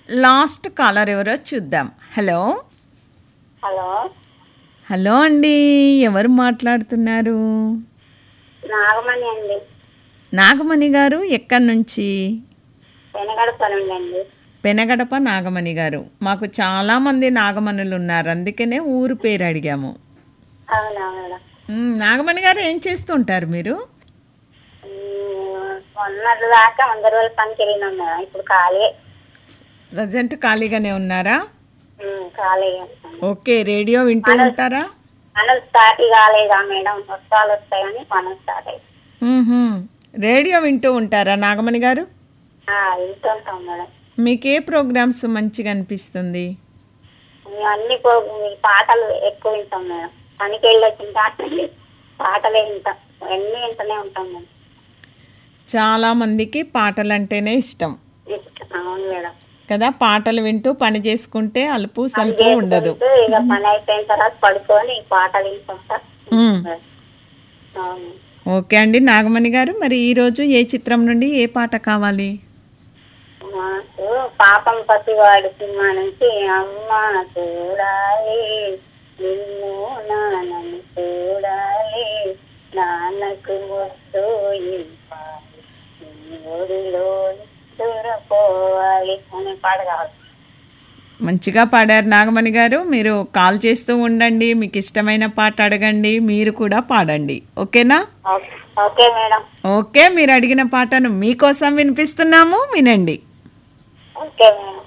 Last caller ఎవరో చూద్దాం hello hello hello అండి ఎవరు మాట్లాడుతున్నారు నాగమణి అండి నాగమణి గారు ఎక్కడి నుంచి వెనగడపనండి అండి పెనగడప నాగమణి గారు మాకు చాలామంది నాగమణులు ఉన్నారు అందుకనే ఊరు పేరు అడిగాము అవునా మేడం మ్, నాగమణి గారు ఏం చేస్తుంటారు మీరు ఉమ్, మొన్నటి దాకా వంద రోజుల పనికి వెళ్ళినాం మేడం ఇప్పుడు ఖాళీ ప్రజెంట్ ఖాళీగానే ఉన్నారా ఉమ్, ఖాళీ ఓకే రేడియో వింటూ ఉంటారా పనులు స్టార్ట్ కాలేదా మేడం వర్షాలు వస్తాయని పనులు స్టార్ట్ అయ్యి మ్మ్హ్మ్. రేడియో వింటూ ఉంటారా నాగమణి గారు వింటుంటాం మేడం మీకు ఏ ప్రోగ్రామ్స్ మంచిగా అనిపిస్తుంది మేము అన్ని పో- మీ పాటలు ఎక్కువ వింటాం మేడం పనికి వెళ్ళి వచ్చిన పాటలు పాటలే వింటాం అన్నీ వింటూనే ఉంటాం మేడం చాలా మందికి పాటలు అంటేనే ఇష్టం అవును మేడం కదా పాటలు వింటూ పని చేసుకుంటే అలుపు సలుపు ఉండదు చేసుకుంటూ ఇక పని అయిపోయిన తర్వాత పడుకొని ఈ పాటలు వింటుంటా మ్మ్. అవును ఓకే అండి నాగమణి గారు మరి ఈరోజు ఏ చిత్రం నుండి ఏ పాట కావాలి మాకు పాపం పసివాడు సినిమా నుంచి అమ్మ చూడాలి నిన్ను నాన్నని చూడాలి నాన్నకు ముద్దు ఇవ్వాలి నీ ఒడిలో దూరపోవాలి అనే పాట కావాలి మంచిగా పాడారు నాగమణి గారు మీరు కాల్ చేస్తూ ఉండండి మీకు ఇష్టమైన పాట అడగండి మీరు కూడా పాడండి ఓకేనా ఓకే ఓకే మేడం ఓకే మీరు అడిగిన పాటను మీకోసం వినిపిస్తున్నాము వినండి ఓకే మేడం